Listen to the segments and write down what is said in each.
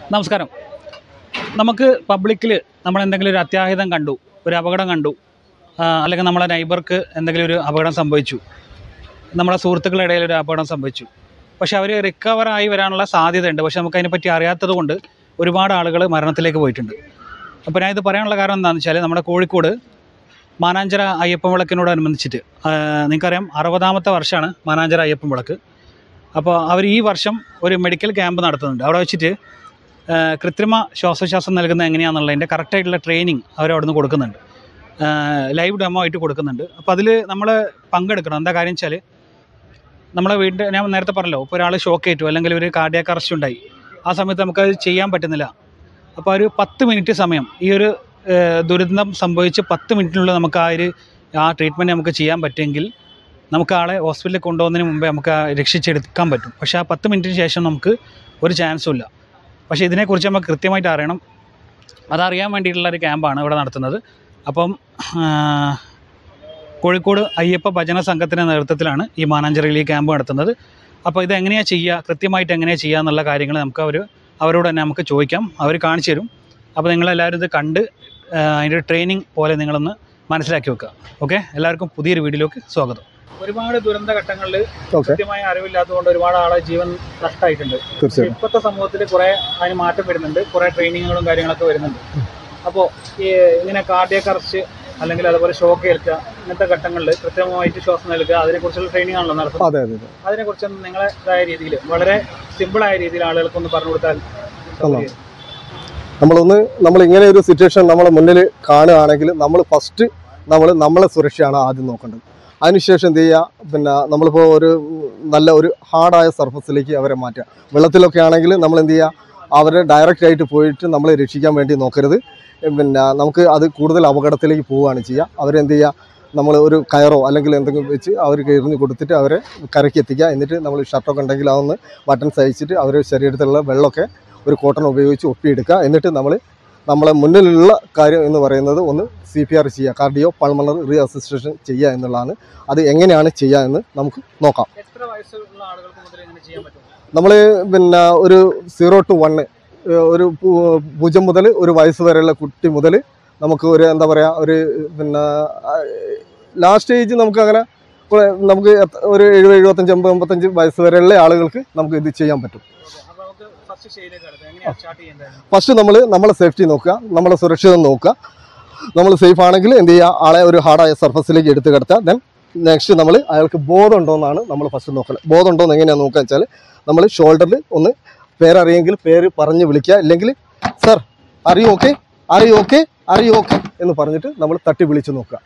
നമസ്കാരം നമുക്ക് പബ്ലിക്കിൽ നമ്മൾ എന്തെങ്കിലും ഒരു അത്യാഹിതം കണ്ടു ഒരു അപകടം കണ്ടു ആ, അല്ലെങ്കിൽ നമ്മളെ നൈബർക്ക് എന്തെങ്കിലും ഒരു അപകടം സംഭവിച്ചു നമ്മളെ സുഹൃത്തുക്കളുടെ ഇടയിൽ ഒരു അപകടം സംഭവിച്ചു പക്ഷെ അവർ റിക്കവർ ആയി വരാനുള്ള സാധ്യതയുണ്ട് പക്ഷെ നമുക്ക് അതിനെപ്പറ്റി അറിയാത്തത് കൊണ്ട് ഒരുപാട് ആളുകൾ മരണത്തിലേക്ക് പോയിട്ടുണ്ട് അപ്പോൾ ഞാൻ ഇത് പറയാനുള്ള കാരണം എന്താണെന്ന് വെച്ചാൽ നമ്മുടെ കോഴിക്കോട് മാനാഞ്ചിറ അയ്യപ്പൻ വിളക്കിനോടനുബന്ധിച്ചിട്ട് ആ, നിങ്ങൾക്കറിയാം അറുപതാമത്തെ വർഷമാണ് മാനാഞ്ചിറ അയ്യപ്പൻ വിളക്ക് അപ്പോൾ അവർ ഈ വർഷം ഒരു മെഡിക്കൽ ക്യാമ്പ് നടത്തുന്നുണ്ട് അവിടെ വെച്ചിട്ട് ആ, കൃത്രിമ ശ്വാസോച്ഛ്വാസം നൽകുന്നത് എങ്ങനെയാണെന്നുള്ളതിൻ്റെ കറക്റ്റായിട്ടുള്ള ട്രെയിനിങ് അവർ അവിടെ നിന്ന് കൊടുക്കുന്നുണ്ട് ലൈവ് ഡെമോ ആയിട്ട് കൊടുക്കുന്നുണ്ട് അപ്പോൾ അതിൽ നമ്മൾ പങ്കെടുക്കണം എന്താ കാര്യം വെച്ചാൽ നമ്മളെ വീടിൻ്റെ ഞാൻ നേരത്തെ പറഞ്ഞല്ലോ ഇപ്പോൾ ഒരാൾ ഷോക്ക് ഏറ്റു അല്ലെങ്കിൽ ഒരു കാർഡിയാക്ക് അറസ്റ്റ് ഉണ്ടായി ആ സമയത്ത് നമുക്കത് ചെയ്യാൻ പറ്റുന്നില്ല അപ്പോൾ ഒരു പത്ത് മിനിറ്റ് സമയം ഈ ഒരു ഏഹ്, ദുരന്തം സംഭവിച്ച് പത്ത് മിനിറ്റിനുള്ളിൽ നമുക്ക് ആ ഒരു ആ ട്രീറ്റ്മെൻറ്റ് നമുക്ക് ചെയ്യാൻ പറ്റുമെങ്കിൽ നമുക്ക് ആളെ ഹോസ്പിറ്റലിൽ കൊണ്ടുപോകുന്നതിന് മുമ്പേ നമുക്ക് ആ രക്ഷിച്ചെടുക്കാൻ പറ്റും പക്ഷേ ആ പത്ത് മിനിറ്റിന് ശേഷം നമുക്ക് ഒരു ചാൻസും ഇല്ല പക്ഷേ ഇതിനെക്കുറിച്ച് നമുക്ക് കൃത്യമായിട്ട് അറിയണം അതറിയാൻ വേണ്ടിയിട്ടുള്ള ഒരു ക്യാമ്പാണ് ഇവിടെ നടത്തുന്നത് അപ്പം ആ, കോഴിക്കോട് അയ്യപ്പ ഭജന സംഘത്തിൻ്റെ നേതൃത്വത്തിലാണ് ഈ മാനാഞ്ചിറയിൽ ഈ ക്യാമ്പ് നടത്തുന്നത് അപ്പോൾ ഇത് എങ്ങനെയാണ് ചെയ്യുക കൃത്യമായിട്ട് എങ്ങനെയാണ് ചെയ്യുക എന്നുള്ള കാര്യങ്ങൾ നമുക്ക് അവർ അവരോട് തന്നെ നമുക്ക് ചോദിക്കാം അവർ കാണിച്ചു തരും അപ്പോൾ നിങ്ങളെല്ലാവരും ഇത് കണ്ട് ആ, അതിൻ്റെ ട്രെയിനിങ് പോലെ നിങ്ങളൊന്ന് മനസ്സിലാക്കി വെക്കുക ഓക്കെ എല്ലാവർക്കും പുതിയൊരു വീഡിയോയിലേക്ക് സ്വാഗതം ഒരുപാട് ദുരന്ത ഘട്ടങ്ങളിൽ ഓക്കെ കൃത്യമായ അറിവില്ലാത്തതുകൊണ്ട് ഒരുപാട് ആളെ ജീവൻ നഷ്ടമായിട്ടുണ്ട് പക്ഷേ തീർച്ചയായും ഇപ്പോഴത്തെ സമൂഹത്തിൽ കുറെ അതിന് മാറ്റം വരുന്നുണ്ട് കുറെ ട്രെയിനിങ്ങുകളും കാര്യങ്ങളൊക്കെ വരുന്നുണ്ട് അപ്പോൾ ഈ ഇങ്ങനെ കാർഡിയക് അറസ്റ്റ് അല്ലെങ്കിൽ അതുപോലെ ഷോക്ക് ഏൽക്കുക ഇങ്ങനത്തെ ഘട്ടങ്ങളിൽ കൃത്യമായിട്ട് ശ്വാസം നൽകുക അതിനെക്കുറിച്ചുള്ള ട്രെയിനിങ് ആണല്ലോ നടത്തുന്നത് അതെ അതെ അതെ അതിനെക്കുറിച്ച് നിങ്ങളേതായ രീതിയിൽ വളരെ സിമ്പിളായ രീതിയിൽ ആളുകൾക്കൊന്ന് പറഞ്ഞു കൊടുത്താൽ കൊള്ളാം. നമ്മളൊന്ന് നമ്മൾ ഇങ്ങനെ ഒരു സിറ്റുവേഷൻ നമ്മളെ മുന്നിൽ കാണുകയാണെങ്കിൽ നമ്മൾ ഫസ്റ്റ് നമ്മൾ നമ്മളെ സുരക്ഷയാണ് ആദ്യം നോക്കേണ്ടത് അതിനുശേഷം എന്ത് ചെയ്യുക പിന്നെ നമ്മളിപ്പോൾ ഒരു നല്ല ഒരു ഹാർഡായ സർഫസിലേക്ക് അവരെ മാറ്റുക വെള്ളത്തിലൊക്കെ ആണെങ്കിൽ നമ്മൾ എന്ത് ചെയ്യുക അവരെ ഡയറക്റ്റ് ആയിട്ട് പോയിട്ട് നമ്മളെ രക്ഷിക്കാൻ വേണ്ടി നോക്കരുത് പിന്നെ നമുക്ക് അത് കൂടുതൽ അപകടത്തിലേക്ക് പോവുകയാണ് ചെയ്യുക അവരെന്ത് ചെയ്യുക നമ്മൾ ഒരു കയറോ അല്ലെങ്കിൽ എന്തെങ്കിലും വെച്ച് അവർക്ക് എറിഞ്ഞ് കൊടുത്തിട്ട് അവരെ കരയ്ക്ക് എത്തിക്കുക എന്നിട്ട് നമ്മൾ ഷർട്ടൊക്കെ ഉണ്ടെങ്കിൽ അതൊന്ന് ബട്ടൺ സഹിച്ചിട്ട് അവരുടെ ശരീരത്തിലുള്ള വെള്ളമൊക്കെ ഒരു കോട്ടൺ ഉപയോഗിച്ച് ഒപ്പിയെടുക്കുക എന്നിട്ട് നമ്മൾ നമ്മളെ മുന്നിലുള്ള കാര്യം എന്ന് പറയുന്നത് ഒന്ന് സി പി ആർ ചെയ്യുക കാർഡിയോ പൾമണർ റീ അസിസ്റ്റേഷൻ ചെയ്യുക എന്നുള്ളതാണ് അത് എങ്ങനെയാണ് ചെയ്യുക എന്ന് നമുക്ക് നോക്കാം എത്ര വയസ്സുള്ള ആളുകൾക്ക് മുതൽ എങ്ങനെ ചെയ്യാൻ പറ്റും നമ്മൾ പിന്നെ ഒരു സീറോ ടു വണ്ണ് ഒരു പു- പൂജ്യം മുതൽ ഒരു വയസ്സ് വരെയുള്ള കുട്ടി മുതൽ നമുക്ക് ഒരു എന്താ പറയുക ഒരു പിന്നെ ലാസ്റ്റ് ഏജ് നമുക്ക് അങ്ങനെ കുറെ നമുക്ക് എത്ര- ഒരു എഴുപത് എഴുപത്തഞ്ച് എൺപത് എൺപത്തഞ്ച് വയസ്സ് വരെയുള്ള ആളുകൾക്ക് നമുക്ക് ഇത് ചെയ്യാൻ പറ്റും അപ്പോൾ നമുക്ക് ഫസ്റ്റ് സ്റ്റേജിലേക്ക് കിടക്കാം എങ്ങനെയാണ് സ്റ്റാർട്ട് ചെയ്യേണ്ടത് ഫസ്റ്റ് നമ്മൾ നമ്മളെ സേഫ്റ്റി നോക്കുക നമ്മളെ സുരക്ഷിതം നോക്കുക നമ്മൾ സേഫ് ആണെങ്കിൽ എന്ത് ചെയ്യുക ആളെ ഒരു ഹാർഡായ സർഫസിലേക്ക് എടുത്ത് കിടത്തുക ദെൻ നെക്സ്റ്റ് നമ്മൾ അയാൾക്ക് ബോധം ഉണ്ടോ എന്നാണ് നമ്മൾ ഫസ്റ്റ് നോക്കുന്നത് ബോധം ഉണ്ടോ എന്ന് എങ്ങനെയാണ് നോക്കുക വെച്ചാൽ നമ്മൾ ഷോൾഡറിൽ ഒന്ന് പേരറിയെങ്കിൽ പേര് പറഞ്ഞ് വിളിക്കുക ഇല്ലെങ്കിൽ സർ അറിയൂ ഓക്കെ അറിയൂ ഓക്കെ അറിയൂ ഓക്കെ എന്ന് പറഞ്ഞിട്ട് നമ്മൾ തട്ടി വിളിച്ച് നോക്കുക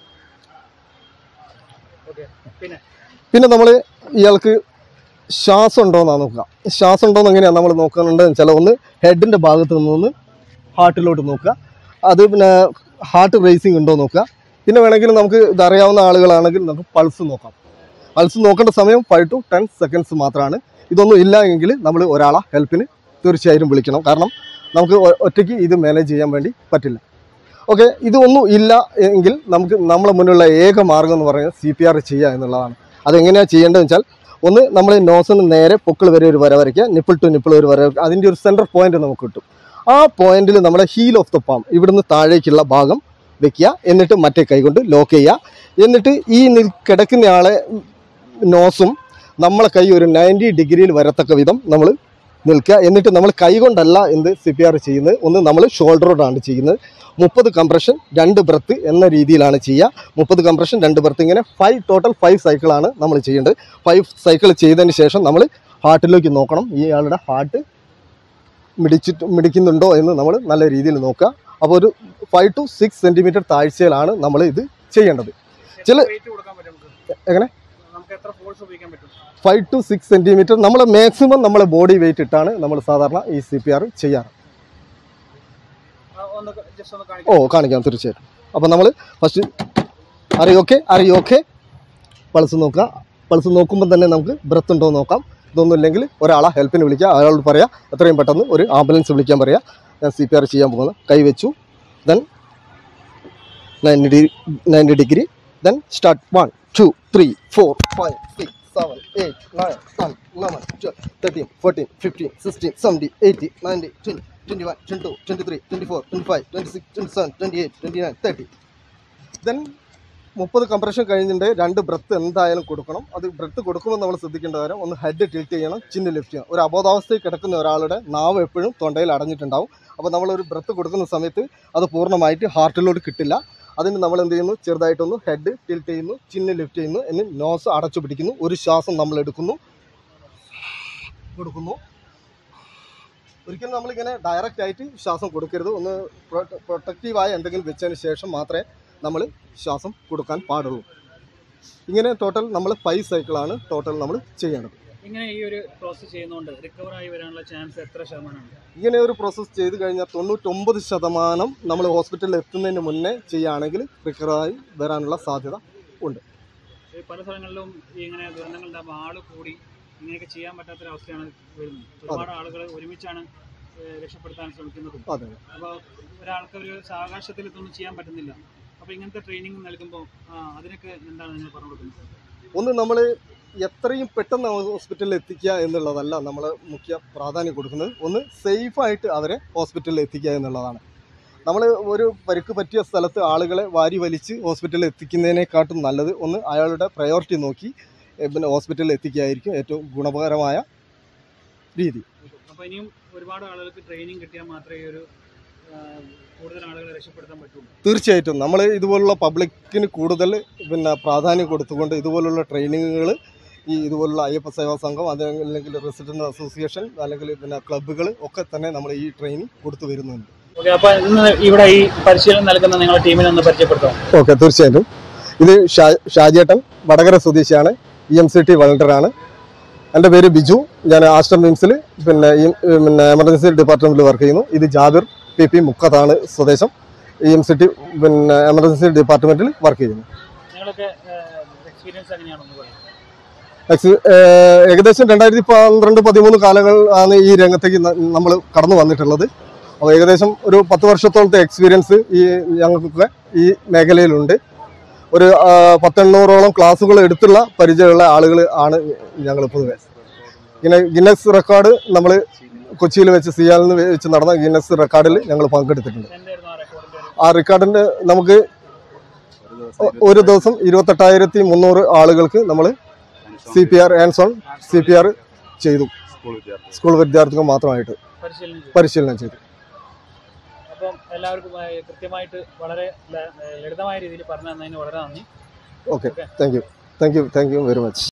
ഓക്കെ പിന്നെ പിന്നെ നമ്മൾ ഇയാൾക്ക് ശ്വാസം ഉണ്ടോ എന്നാണ് നോക്കുക ശ്വാസം ഉണ്ടോ എന്ന് എങ്ങനെയാണ് നമ്മൾ നോക്കുന്നുണ്ട് വെച്ചാൽ ഒന്ന് ഹെഡിൻ്റെ ഭാഗത്ത് നിന്ന് ഹാർട്ടിലോട്ട് നോക്കുക അത് പിന്നെ ഹാർട്ട് റേസിംഗ് ഉണ്ടോ നോക്കുക പിന്നെ വേണമെങ്കിൽ നമുക്ക് ഇതറിയാവുന്ന ആളുകളാണെങ്കിൽ നമുക്ക് പൾസ് നോക്കാം പൾസ് നോക്കേണ്ട സമയം ഫൈവ് ടു ടെൻ സെക്കൻഡ്സ് മാത്രമാണ് ഇതൊന്നും ഇല്ല എങ്കിൽ നമ്മൾ ഒരാളെ ഹെൽപ്പിന് തീർച്ചയായും വിളിക്കണം കാരണം നമുക്ക് ഒ- ഒറ്റയ്ക്ക് ഇത് മാനേജ് ചെയ്യാൻ വേണ്ടി പറ്റില്ല ഓക്കെ ഇതൊന്നും ഇല്ല എങ്കിൽ നമുക്ക് നമ്മളെ മുന്നിലുള്ള ഏക മാർഗം എന്ന് പറയുന്നത് സി പി ആർ ചെയ്യുക എന്നുള്ളതാണ് അതെങ്ങനെയാണ് ചെയ്യേണ്ടതെന്ന് വെച്ചാൽ ഒന്ന് നമ്മൾ നോസിന് നേരെ പൊക്കിൾ വരെ ഒരു വര വരയ്ക്കുക നിപ്പിൾ ടു നിപ്പിൾ ഒരു വര വരയ്ക്കുക അതിൻ്റെ ഒരു സെൻറ്റർ പോയിന്റ് നമുക്ക് കിട്ടും ആ പോയിന്റിൽ നമ്മുടെ ഹീൽ ഓഫ് ദ പാം ഇവിടുന്ന് താഴേക്കുള്ള ഭാഗം വെക്കുക എന്നിട്ട് മറ്റേ കൈ കൊണ്ട് ലോക്ക് ചെയ്യുക എന്നിട്ട് ഈ നിൽ കിടക്കുന്നയാളെ നോസും നമ്മളെ കൈ ഒരു നയൻറ്റി ഡിഗ്രിയിൽ വരത്തക്ക വിധം നമ്മൾ നിൽക്കുക എന്നിട്ട് നമ്മൾ കൈ കൊണ്ടല്ല എന്ത് സി പി ആർ ചെയ്യുന്നത് ഒന്ന് നമ്മൾ ഷോൾഡറോടാണ് ചെയ്യുന്നത് മുപ്പത് കംപ്രഷൻ രണ്ട് ബ്രത്ത് എന്ന രീതിയിലാണ് ചെയ്യുക മുപ്പത് കംപ്രഷൻ രണ്ട് ബ്രത്ത് ഇങ്ങനെ ഫൈവ് ടോട്ടൽ ഫൈവ് സൈക്കിളാണ് നമ്മൾ ചെയ്യേണ്ടത് ഫൈവ് സൈക്കിൾ ചെയ്തതിന് ശേഷം നമ്മൾ ഹാർട്ടിലേക്ക് നോക്കണം ഈ ആളുടെ ഹാർട്ട് മിടിച്ചിട്ട് മിടിക്കുന്നുണ്ടോ എന്ന് നമ്മൾ നല്ല രീതിയിൽ നോക്കുക അപ്പോൾ ഒരു ഫൈവ് ടു സിക്സ് സെൻറ്റിമീറ്റർ താഴ്ചയിലാണ് നമ്മൾ ഇത് ചെയ്യേണ്ടത് ചില- വെയിറ്റ് കൊടുക്കാൻ പറ്റും നമുക്ക് എങ്ങനെ? നമുക്ക് എത്ര ഫോഴ്സ് ഉപയോഗിക്കാൻ പറ്റും ഫൈവ് ടു സിക്സ് സെൻറ്റിമീറ്റർ നമ്മൾ മാക്സിമം നമ്മളെ ബോഡി വെയിറ്റ് ഇട്ടാണ് നമ്മൾ സാധാരണ ഈ സി പി ആർ ചെയ്യാറ് ആ, ഒന്ന് ജസ്റ്റ് ഒന്ന് ഓ കാണിക്കാം കാണിക്കാം തീർച്ചയായിട്ടും അപ്പോൾ നമ്മൾ ഫസ്റ്റ് അറി ഓക്കെ അറി ഓക്കെ പൾസ് നോക്കുക പൾസ് നോക്കുമ്പോൾ തന്നെ നമുക്ക് ബ്രത്ത് ഉണ്ടോ എന്ന് നോക്കാം ഇതൊന്നും ഇല്ലെങ്കിൽ ഒരാളെ ഹെൽപ്പിന് വിളിക്കുക അയാളോട് പറയാം എത്രയും പെട്ടെന്ന് ഒരു ആംബുലൻസ് വിളിക്കാൻ പറയാം ഞാൻ സി പി ആർ ചെയ്യാൻ പോകുന്നത് കൈ വെച്ചു then ninety degree ninety degree then start one two three four five six seven eight nine ten eleven twelve thirteen fourteen fifteen sixteen seventeen eighty ninety twenty twenty one twenty two twenty three twenty four twenty five twenty six twenty seven twenty eight twenty nine thirty then മുപ്പത് compression കഴിഞ്ഞിട്ട് രണ്ട് breath എന്തായാലും കൊടുക്കണം അത് breath കൊടുക്കുമ്പോൾ നമ്മൾ ശ്രദ്ധിക്കേണ്ട കാര്യം ഒന്ന് ഹെഡ് ടിൽറ്റ് ചെയ്യണം ചിന്ന് ലിഫ്റ്റ് ചെയ്യണം ഒരു അബോധാവസ്ഥയിൽ കിടക്കുന്ന ഒരാളുടെ നാവ് എപ്പോഴും തൊണ്ടയിൽ അടഞ്ഞിട്ടുണ്ടാവും അപ്പോൾ നമ്മളൊരു ബ്രത്ത് കൊടുക്കുന്ന സമയത്ത് അത് പൂർണ്ണമായിട്ട് ഹാർട്ടിലോട്ട് കിട്ടില്ല അതിന് നമ്മൾ എന്ത് ചെയ്യുന്നു ചെറുതായിട്ടൊന്ന് ഹെഡ് ടിൽറ്റ് ചെയ്യുന്നു ചിന്ന് ലിഫ്റ്റ് ചെയ്യുന്നു എന്ന് നോസ് അടച്ചു പിടിക്കുന്നു ഒരു ശ്വാസം നമ്മൾ എടുക്കുന്നു കൊടുക്കുന്നു ഒരിക്കലും നമ്മളിങ്ങനെ ഡയറക്റ്റ് ആയിട്ട് ശ്വാസം കൊടുക്കരുത് ഒന്ന് പ്രൊട്ടക്റ്റീവായ എന്തെങ്കിലും വെച്ചതിന് ശേഷം മാത്രമേ നമ്മൾ ശ്വാസം കൊടുക്കാൻ പാടുള്ളൂ ഇങ്ങനെ ടോട്ടൽ നമ്മൾ ഫൈവ് സൈക്കിളാണ് ടോട്ടൽ നമ്മൾ ചെയ്യേണ്ടത് ഇങ്ങനെ ഈ ഒരു പ്രോസസ്സ് ചെയ്യുന്നതുകൊണ്ട് റിക്കവർ ആയി വരാനുള്ള ചാൻസ് എത്ര ശതമാനമാണ് ഇങ്ങനെ ഒരു പ്രോസസ്സ് ചെയ്ത് കഴിഞ്ഞാൽ തൊണ്ണൂറ്റൊമ്പത് ശതമാനം നമ്മൾ ഹോസ്പിറ്റലിൽ എത്തുന്നതിന് മുന്നേ ചെയ്യുകയാണെങ്കിൽ റിക്കവറായി വരാനുള്ള സാധ്യത ഈ പല സ്ഥലങ്ങളിലും ഈ ഇങ്ങനെ ദുരന്തങ്ങൾ ഉണ്ടാകുമ്പോൾ ആള് കൂടി ഇങ്ങനെയൊക്കെ ചെയ്യാൻ പറ്റാത്തൊരവസ്ഥയാണ് വരുന്നത് ഒരുപാട് ആളുകൾ ഒരുമിച്ചാണ് ഏഹ്, രക്ഷപ്പെടുത്താൻ ശ്രമിക്കുന്നതും അതെ അപ്പോൾ ഒരാൾക്ക് ഒരു സാവകാശത്തിൽ ഇതൊന്നും ചെയ്യാൻ പറ്റുന്നില്ല അപ്പോൾ ഇങ്ങനത്തെ ട്രെയിനിങ് നൽകുമ്പോൾ അതിനൊക്കെ എന്താണ് നിങ്ങൾ പറഞ്ഞു കൊടുക്കുന്നത് ഒന്ന് നമ്മൾ എത്രയും പെട്ടെന്ന് ഹോസ്പിറ്റലിൽ എത്തിക്കുക എന്നുള്ളതല്ല നമ്മൾ മുഖ്യ പ്രാധാന്യം കൊടുക്കുന്നത് ഒന്ന് സേഫായിട്ട് അവരെ ഹോസ്പിറ്റലിൽ എത്തിക്കുക എന്നുള്ളതാണ് നമ്മൾ ഒരു പരിക്ക് പറ്റിയ സ്ഥലത്ത് ആളുകളെ വാരി വലിച്ച് ഹോസ്പിറ്റലിൽ എത്തിക്കുന്നതിനെക്കാട്ടും നല്ലത് ഒന്ന് അയാളുടെ പ്രയോറിറ്റി നോക്കി എ, പിന്നെ ഹോസ്പിറ്റലിൽ എത്തിക്കുകയായിരിക്കും ഏറ്റവും ഗുണകരമായ രീതി അപ്പോൾ ഇനിയും ഒരുപാട് ആളുകൾക്ക് ട്രെയിനിങ് കിട്ടിയാൽ മാത്രമേ ഈ ഒരു ആ, കൂടുതൽ ആളുകളെ രക്ഷപ്പെടുത്താൻ പറ്റുള്ളൂ തീർച്ചയായിട്ടും നമ്മൾ ഇതുപോലുള്ള പബ്ലിക്കിന് കൂടുതൽ പിന്നെ പ്രാധാന്യം കൊടുത്തുകൊണ്ട് ഇതുപോലുള്ള ട്രെയിനിങ്ങുകൾ ഈ ഇതുപോലുള്ള അയ്യപ്പ സേവാ സംഘം അതല്ലെങ്കിൽ റെസിഡൻറ്റ് അസോസിയേഷൻ അല്ലെങ്കിൽ പിന്നെ ക്ലബ്ബുകൾ ഒക്കെ തന്നെ നമ്മൾ ഈ ട്രെയിനിങ് കൊടുത്തു വരുന്നുണ്ട് ഓക്കെ അപ്പോൾ ഇന്ന് ഇവിടെ ഈ പരിശീലനം നൽകുന്ന നിങ്ങളുടെ ടീമിനെ ഒന്ന് പരിചയപ്പെടുത്താം ഓക്കെ തീർച്ചയായിട്ടും ഇത് ഷാ ഷാജേട്ടൻ വടകര സ്വദേശിയാണ് ഇ എം സി ടി വളണ്ടറാണ് എൻ്റെ പേര് ബിജു ഞാൻ ആസ്റ്റർ മിംസിൽ പിന്നെ ഈ പിന്നെ എമർജൻസി ഡിപ്പാർട്ട്മെൻറ്റിൽ വർക്ക് ചെയ്യുന്നു ഇത് ജാബിർ പി പി മുക്കത്താണ് സ്വദേശം ഇ എം സി ടി പിന്നെ എമർജൻസി ഡിപ്പാർട്ട്മെൻറ്റിൽ വർക്ക് ചെയ്യുന്നു നിങ്ങളൊക്കെ എക്സ്പീരിയൻസ് എങ്ങനെയാണെന്ന് പറയാം എക്സ്- ഏഹ് ഏകദേശം രണ്ടായിരത്തി പന്ത്രണ്ട് പതിമൂന്ന് കാലങ്ങളാണ് ഈ രംഗത്തേക്ക് നമ്മൾ കടന്നു വന്നിട്ടുള്ളത് അപ്പോൾ ഏകദേശം ഒരു പത്ത് വർഷത്തോളത്തെ എക്സ്പീരിയൻസ് ഈ ഞങ്ങൾക്കൊക്കെ ഈ മേഖലയിലുണ്ട് ഒരു ആ, പത്തെണ്ണൂറോളം ക്ലാസ്സുകൾ എടുത്തുള്ള പരിചയമുള്ള ആളുകൾ ആണ് ഞങ്ങൾ പൊതുവെ ഇങ്ങനെ ഗിന്നസ് റെക്കോർഡ് നമ്മൾ കൊച്ചിയിൽ വെച്ച് സിയാലിൽ വെച്ച് നടന്ന ഗിന്നസ് റെക്കോർഡിൽ ഞങ്ങൾ പങ്കെടുത്തിട്ടുണ്ട് എന്തായിരുന്നു ആ റെക്കോർഡിൻ്റെ ആ റെക്കോർഡിൻ്റെ നമുക്ക് ഒ- ഒരു ദിവസം ഇരുപത്തെട്ടായിരത്തി മുന്നൂറ് ആളുകൾക്ക് നമ്മൾ C P R hands on C P R ചെയ്തു സ്കൂൾ വിദ്യാർത്ഥികൾ മാത്രമായിട്ട് പരിശീലനം ചെയ്തു പരിശീലനം ചെയ്തു അപ്പം എല്ലാവർക്കും ആ, കൃത്യമായിട്ട് വളരെ ല- ലളിതമായ രീതിയിൽ പറഞ്ഞു തന്നതിന് വളരെ നന്ദി okay thank you thank you thank you very much